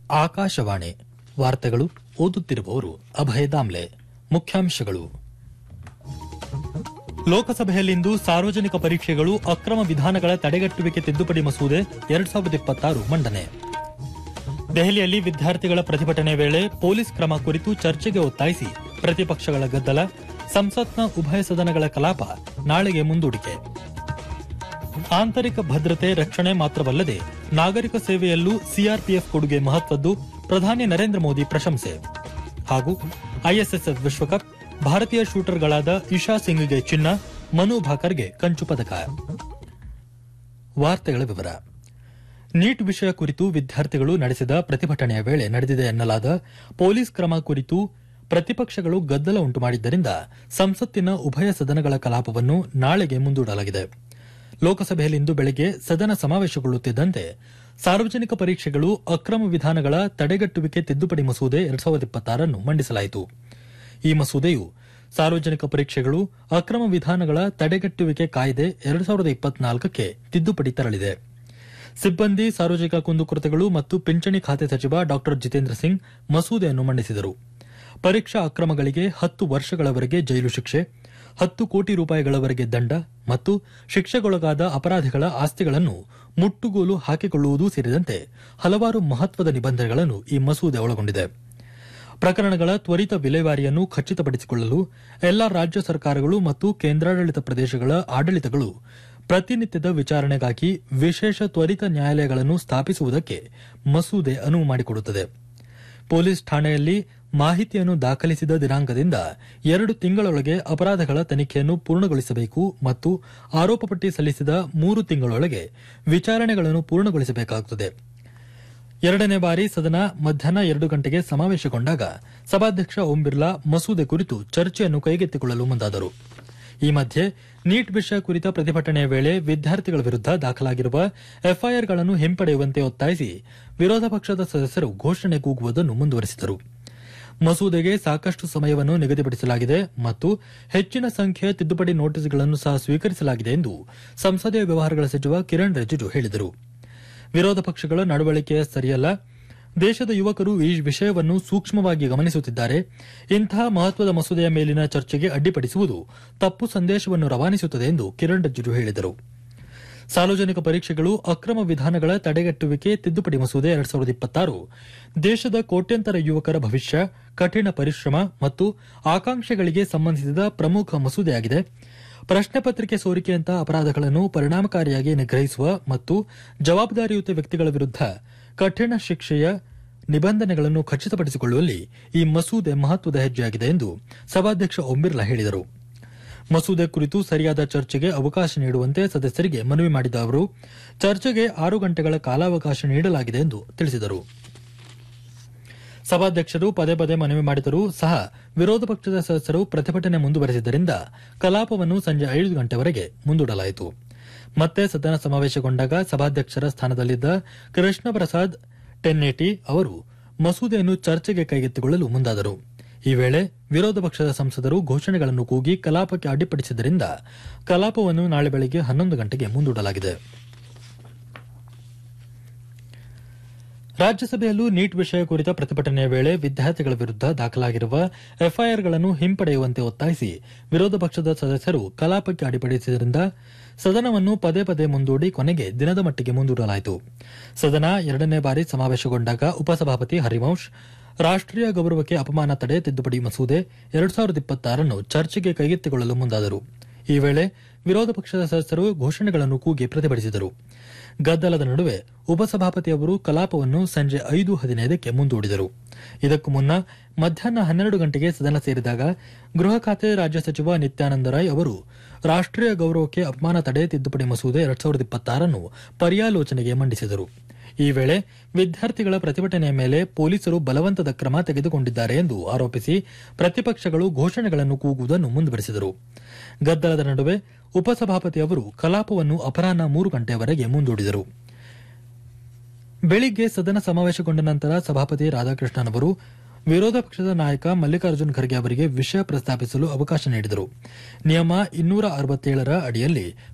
ಆಕಾಶವಾಣಿ ವಾರ್ತೆಗಳು ಓದುತ್ತಿರುವವರು ಅಭಯ ದಾಮ್ಲೆ ಮುಖ್ಯಾಂಶಗಳು ಲೋಕಸಭೆಯಲ್ಲಿಂದು ಸಾರ್ವಜನಿಕ ಪರೀಕ್ಷೆಗಳು ಅಕ್ರಮ ವಿಧಾನಗಳ ತಡೆಗಟ್ಟುವಿಕೆ ತಿದ್ದುಪಡಿ ಮಸೂದೆ ಎರಡ್ ಸಾವಿರದ ಇಪ್ಪತ್ತಾರು ಮಂಡನೆ ದೆಹಲಿಯಲ್ಲಿ ವಿದ್ಯಾರ್ಥಿಗಳ ಪ್ರತಿಭಟನೆ ವೇಳೆ ಪೊಲೀಸ್ ಕ್ರಮ ಕುರಿತು ಚರ್ಚೆಗೆ ಒತ್ತಾಯಿಸಿ ಪ್ರತಿಪಕ್ಷಗಳ ಗದ್ದಲ ಸಂಸತ್ನ ಉಭಯ ಸದನಗಳ ಕಲಾಪ ನಾಳೆಗೆ ಮುಂದೂಡಿಕೆ ಆಂತರಿಕ ಭದ್ರತೆ ರಕ್ಷಣೆ ಮಾತ್ರವಲ್ಲದೆ ನಾಗರಿಕ ಸೇವೆಯಲ್ಲೂ ಸಿಆರ್ಪಿಎಫ್ ಕೊಡುಗೆ ಮಹತ್ವದ್ದು ಪ್ರಧಾನಿ ನರೇಂದ್ರ ಮೋದಿ ಪ್ರಶಂಸೆ ಹಾಗೂ ಐಎಸ್ಎಸ್ಎಫ್ ವಿಶ್ವಕಪ್ ಭಾರತೀಯ ಶೂಟರ್ಗಳಾದ ಇಶಾ ಸಿಂಗ್ಗೆ ಚಿನ್ನ ಮನು ಭಾಕರ್ಗೆ ಕಂಚು ಪದಕ ವಾರ್ತೆಗಳ ವಿವರ ನೀಟ್ ವಿಷಯ ಕುರಿತು ವಿದ್ಯಾರ್ಥಿಗಳು ನಡೆಸಿದ ಪ್ರತಿಭಟನೆಯ ವೇಳೆ ನಡೆದಿದೆ ಎನ್ನಲಾದ ಪೊಲೀಸ್ ಕ್ರಮ ಕುರಿತು ಪ್ರತಿಪಕ್ಷಗಳು ಗದ್ದಲ ಉಂಟು ಮಾಡಿದ್ದರಿಂದ ಸಂಸತ್ತಿನ ಉಭಯ ಸದನಗಳ ಕಲಾಪವನ್ನು ನಾಳೆಗೆ ಮುಂದೂಡಲಾಗಿದೆ ಲೋಕಸಭೆಯಲ್ಲಿಂದು ಬೆಳಗ್ಗೆ ಸದನ ಸಮಾವೇಶಗೊಳ್ಳುತ್ತಿದ್ದಂತೆ ಸಾರ್ವಜನಿಕ ಪರೀಕ್ಷೆಗಳು ಅಕ್ರಮ ವಿಧಾನಗಳ ತಡೆಗಟ್ಟುವಿಕೆ ತಿದ್ದುಪಡಿ ಮಸೂದೆ ಎರಡ್ ಸಾವಿರದ ಇಪ್ಪತ್ತಾರನ್ನು ಮಂಡಿಸಲಾಯಿತು ಈ ಮಸೂದೆಯು ಸಾರ್ವಜನಿಕ ಪರೀಕ್ಷೆಗಳು ಅಕ್ರಮ ವಿಧಾನಗಳ ತಡೆಗಟ್ಟುವಿಕೆ ಕಾಯ್ದೆ ಎರಡ್ ಸಾವಿರದ ಇಪ್ಪತ್ನಾಲ್ಕಕ್ಕೆ ತಿದ್ದುಪಡಿ ತರಲಿದೆ ಸಿಬ್ಬಂದಿ ಸಾರ್ವಜನಿಕ ಕುಂದುಕೊರತೆಗಳು ಮತ್ತು ಪಿಂಚಣಿ ಖಾತೆ ಸಚಿವ ಡಾ ಜಿತೇಂದ್ರ ಸಿಂಗ್ ಮಸೂದೆಯನ್ನು ಮಂಡಿಸಿದರು ಪರೀಕ್ಷಾ ಅಕ್ರಮಗಳಿಗೆ ಹತ್ತು ವರ್ಷಗಳವರೆಗೆ ಜೈಲು ಶಿಕ್ಷೆ ಹತ್ತು ಕೋಟಿ ರೂಪಾಯಿಗಳವರೆಗೆ ದಂಡ ಮತ್ತು ಶಿಕ್ಷೆಗೊಳಗಾದ ಅಪರಾಧಿಗಳ ಆಸ್ತಿಗಳನ್ನು ಮುಟ್ಟುಗೋಲು ಹಾಕಿಕೊಳ್ಳುವುದೂ ಸೇರಿದಂತೆ ಹಲವಾರು ಮಹತ್ವದ ನಿಬಂಧನೆಗಳನ್ನು ಈ ಮಸೂದೆ ಒಳಗೊಂಡಿದೆ ಪ್ರಕರಣಗಳ ತ್ವರಿತ ವಿಲೇವಾರಿಯನ್ನು ಖಚಿತಪಡಿಸಿಕೊಳ್ಳಲು ಎಲ್ಲಾ ರಾಜ್ಯ ಸರ್ಕಾರಗಳು ಮತ್ತು ಕೇಂದ್ರಾಡಳಿತ ಪ್ರದೇಶಗಳ ಆಡಳಿತಗಳು ಪ್ರತಿನಿತ್ಯದ ವಿಚಾರಣೆಗಾಗಿ ವಿಶೇಷ ತ್ವರಿತ ನ್ಯಾಯಾಲಯಗಳನ್ನು ಸ್ಥಾಪಿಸುವುದಕ್ಕೆ ಮಸೂದೆ ಅನುವು ಮಾಡಿಕೊಡುತ್ತದೆ ಪೊಲೀಸ್ ಠಾಣೆಯಲ್ಲಿ ಮಾಹಿತಿಯನ್ನು ದಾಖಲಿಸಿದ ದಿನಾಂಕದಿಂದ ಎರಡು ತಿಂಗಳೊಳಗೆ ಅಪರಾಧಗಳ ತನಿಖೆಯನ್ನು ಪೂರ್ಣಗೊಳಿಸಬೇಕು ಮತ್ತು ಆರೋಪಪಟ್ಟಿ ಸಲ್ಲಿಸಿದ ಮೂರು ತಿಂಗಳೊಳಗೆ ವಿಚಾರಣೆಗಳನ್ನು ಪೂರ್ಣಗೊಳಿಸಬೇಕಾಗುತ್ತದೆ ಎರಡನೇ ಬಾರಿ ಸದನ ಮಧ್ಯಾಹ್ನ ಎರಡು ಗಂಟೆಗೆ ಸಮಾವೇಶಗೊಂಡಾಗ ಸಭಾಧ್ಯಕ್ಷ ಓಂ ಬಿರ್ಲಾ ಮಸೂದೆ ಕುರಿತು ಚರ್ಚೆಯನ್ನು ಕೈಗೆತ್ತಿಕೊಳ್ಳಲು ಮುಂದಾದರು ಈ ಮಧ್ಯೆ ನೀಟ್ ವಿಷಯ ಕುರಿತ ಪ್ರತಿಭಟನೆಯ ವೇಳೆ ವಿದ್ಯಾರ್ಥಿಗಳ ವಿರುದ್ದ ದಾಖಲಾಗಿರುವ ಎಫ್ಐಆರ್ಗಳನ್ನು ಹಿಂಪಡೆಯುವಂತೆ ಒತ್ತಾಯಿಸಿ ವಿರೋಧ ಪಕ್ಷದ ಸದಸ್ಯರು ಘೋಷಣೆ ಕೂಗುವುದನ್ನು ಮುಂದುವರೆಸಿದರು ಮಸೂದೆಗೆ ಸಾಕಷ್ಟು ಸಮಯವನ್ನು ನಿಗದಿಪಡಿಸಲಾಗಿದೆ ಮತ್ತು ಹೆಚ್ಚಿನ ಸಂಖ್ಯೆಯ ತಿದ್ದುಪಡಿ ನೋಟಿಸ್ಗಳನ್ನು ಸಹ ಸ್ವೀಕರಿಸಲಾಗಿದೆ ಎಂದು ಸಂಸದೀಯ ವ್ಯವಹಾರಗಳ ಸಚಿವ ಕಿರಣ್ ರಿಜಿಜು ಹೇಳಿದರು ವಿರೋಧ ಪಕ್ಷಗಳ ನಡವಳಿಕೆ ಸರಿಯಲ್ಲ ದೇಶದ ಯುವಕರು ಈ ವಿಷಯವನ್ನು ಸೂಕ್ಷ್ಮವಾಗಿ ಗಮನಿಸುತ್ತಿದ್ದಾರೆ ಇಂತಹ ಮಹತ್ವದ ಮಸೂದೆಯ ಮೇಲಿನ ಚರ್ಚೆಗೆ ಅಡ್ಡಿಪಡಿಸುವುದು ತಪ್ಪು ಸಂದೇಶವನ್ನು ರವಾನಿಸುತ್ತದೆ ಎಂದು ಕಿರಣ್ ರಿಜಿಜು ಹೇಳಿದರು ಸಾರ್ವಜನಿಕ ಪರೀಕ್ಷೆಗಳು ಅಕ್ರಮ ವಿಧಾನಗಳ ತಡೆಗಟ್ಟುವಿಕೆ ತಿದ್ದುಪಡಿ ಮಸೂದೆ ಎರಡ್ ಸಾವಿರದ ಇಪ್ಪತ್ತಾರು ದೇಶದ ಕೋಟ್ಯಂತರ ಯುವಕರ ಭವಿಷ್ಯ ಕಠಿಣ ಪರಿಶ್ರಮ ಮತ್ತು ಆಕಾಂಕ್ಷೆಗಳಿಗೆ ಸಂಬಂಧಿಸಿದ ಪ್ರಮುಖ ಮಸೂದೆಯಾಗಿದೆ ಪ್ರಶ್ನೆ ಪತ್ರಿಕೆ ಸೋರಿಕೆಯಂತಹ ಅಪರಾಧಗಳನ್ನು ಪರಿಣಾಮಕಾರಿಯಾಗಿ ನಿಗ್ರಹಿಸುವ ಮತ್ತು ಜವಾಬ್ದಾರಿಯುತ ವ್ಯಕ್ತಿಗಳ ವಿರುದ್ದ ಕಠಿಣ ಶಿಕ್ಷೆಯ ನಿಬಂಧನೆಗಳನ್ನು ಖಚಿತಪಡಿಸಿಕೊಳ್ಳುವಲ್ಲಿ ಈ ಮಸೂದೆ ಮಹತ್ವದ ಹೆಜ್ಜೆಯಾಗಿದೆ ಎಂದು ಸಭಾಧ್ಯಕ್ಷ ಓಂ ಬಿರ್ಲಾ ಹೇಳಿದರು ಮಸೂದೆ ಕುರಿತು ಸರಿಯಾದ ಚರ್ಚೆಗೆ ಅವಕಾಶ ನೀಡುವಂತೆ ಸದಸ್ಯರಿಗೆ ಮನವಿ ಮಾಡಿದ ಅವರು ಚರ್ಚೆಗೆ ಆರು ಗಂಟೆಗಳ ಕಾಲಾವಕಾಶ ನೀಡಲಾಗಿದೆ ಎಂದು ತಿಳಿಸಿದರು ಸಭಾಧ್ಯಕ್ಷರು ಪದೇ ಪದೇ ಮನವಿ ಮಾಡಿದರೂ ಸಹ ವಿರೋಧ ಪಕ್ಷದ ಸದಸ್ಯರು ಪ್ರತಿಭಟನೆ ಮುಂದುವರೆಸಿದ್ದರಿಂದ ಕಲಾಪವನ್ನು ಸಂಜೆ ಐದು ಗಂಟೆವರೆಗೆ ಮುಂದೂಡಲಾಯಿತು ಮತ್ತೆ ಸದನ ಸಮಾವೇಶಗೊಂಡಾಗ ಸಭಾಧ್ಯಕ್ಷರ ಸ್ಥಾನದಲ್ಲಿದ್ದ ಕೃಷ್ಣ ಪ್ರಸಾದ್ ಟೆನ್ನೇಟಿ ಅವರು ಮಸೂದೆಯನ್ನು ಚರ್ಚೆಗೆ ಕೈಗೆತ್ತಿಕೊಳ್ಳಲು ಮುಂದಾದರು ಈ ವೇಳೆ ವಿರೋಧ ಪಕ್ಷದ ಸಂಸದರು ಘೋಷಣೆಗಳನ್ನು ಕೂಗಿ ಕಲಾಪಕ್ಕೆ ಅಡ್ಡಿಪಡಿಸಿದ್ದರಿಂದ ಕಲಾಪವನ್ನು ನಾಳೆ ಬೆಳಗ್ಗೆ ಹನ್ನೊಂದು ಗಂಟೆಗೆ ಮುಂದೂಡಲಾಗಿದೆ ರಾಜ್ಯಸಭೆಯಲ್ಲೂ ನೀಟ್ ವಿಷಯ ಕುರಿತ ಪ್ರತಿಭಟನೆಯ ವೇಳೆ ವಿದ್ಯಾರ್ಥಿಗಳ ವಿರುದ್ದ ದಾಖಲಾಗಿರುವ ಎಫ್ಐಆರ್ಗಳನ್ನು ಹಿಂಪಡೆಯುವಂತೆ ಒತ್ತಾಯಿಸಿ ವಿರೋಧ ಪಕ್ಷದ ಸದಸ್ಯರು ಕಲಾಪಕ್ಕೆ ಅಡ್ಡಿಪಡಿಸಿದ್ದರಿಂದ ಸದನವನ್ನು ಪದೇ ಪದೇ ಮುಂದೂಡಿ ಕೊನೆಗೆ ದಿನದ ಮಟ್ಟಿಗೆ ಮುಂದೂಡಲಾಯಿತು ಸದನ ಎರಡನೇ ಬಾರಿ ಸಮಾವೇಶಗೊಂಡಾಗ ಉಪಸಭಾಪತಿ ಹರಿವಂಶ್ ರಾಷ್ಟೀಯ ಗೌರವಕ್ಕೆ ಅಪಮಾನ ತಡೆ ತಿದ್ದುಪಡಿ ಮಸೂದೆ ಎರಡ್ ಸಾವಿರದ ಇಪ್ಪತ್ತಾರನ್ನು ಚರ್ಚೆಗೆ ಕೈಗೆತ್ತಿಕೊಳ್ಳಲು ಮುಂದಾದರು ಈ ವೇಳೆ ವಿರೋಧ ಪಕ್ಷದ ಸದಸ್ಯರು ಘೋಷಣೆಗಳನ್ನು ಕೂಗಿ ಪ್ರತಿಭಟಿಸಿದರು ಗದ್ದಲದ ನಡುವೆ ಉಪಸಭಾಪತಿ ಅವರು ಕಲಾಪವನ್ನು ಸಂಜೆ ಐದು ಹದಿನೈದಕ್ಕೆ ಮುಂದೂಡಿದರು ಇದಕ್ಕೂ ಮುನ್ನ ಮಧ್ಯಾಹ್ನ ಹನ್ನೆರಡು ಗಂಟೆಗೆ ಸದನ ಸೇರಿದಾಗ ಗೃಹ ಖಾತೆ ರಾಜ್ಯ ಸಚಿವ ನಿತ್ಯಾನಂದ ರಾಯ್ ಅವರು ರಾಷ್ಟೀಯ ಗೌರವಕ್ಕೆ ಅಪಮಾನ ತಡೆ ತಿದ್ದುಪಡಿ ಮಸೂದೆ ಎರಡ್ ಸಾವಿರದ ಇಪ್ಪತ್ತಾರನ್ನು ಪರ್ಯಾಲೋಚನೆಗೆ ಮಂಡಿಸಿದರು ಈ ವೇಳೆ ವಿದ್ಯಾರ್ಥಿಗಳ ಪ್ರತಿಭಟನೆಯ ಮೇಲೆ ಪೊಲೀಸರು ಬಲವಂತದ ಕ್ರಮ ತೆಗೆದುಕೊಂಡಿದ್ದಾರೆ ಎಂದು ಆರೋಪಿಸಿ ಪ್ರತಿಪಕ್ಷಗಳು ಘೋಷಣೆಗಳನ್ನು ಕೂಗುವುದನ್ನು ಮುಂದುವರೆಸಿದರು ಗದ್ದಲದ ನಡುವೆ ಉಪಸಭಾಪತಿ ಅವರು ಕಲಾಪವನ್ನು ಅಪರಾಹ್ನ ಮೂರು ಗಂಟೆಯವರೆಗೆ ಮುಂದೂಡಿದರು ಬೆಳಿಗ್ಗೆ ಸದನ ಸಮಾವೇಶಗೊಂಡ ನಂತರ ಸಭಾಪತಿ ರಾಧಾಕೃಷ್ಣನ್ ಅವರು ವಿರೋಧ ಪಕ್ಷದ ನಾಯಕ ಮಲ್ಲಿಕಾರ್ಜುನ್ ಖರ್ಗೆ ಅವರಿಗೆ ವಿಷಯ ಪ್ರಸ್ತಾಪಿಸಲು ಅವಕಾಶ ನೀಡಿದರು ನಿಯಮ ಇನ್ನೂರ ಅರವತ್ತೇಳರ ಅಡಿಯಲ್ಲಿ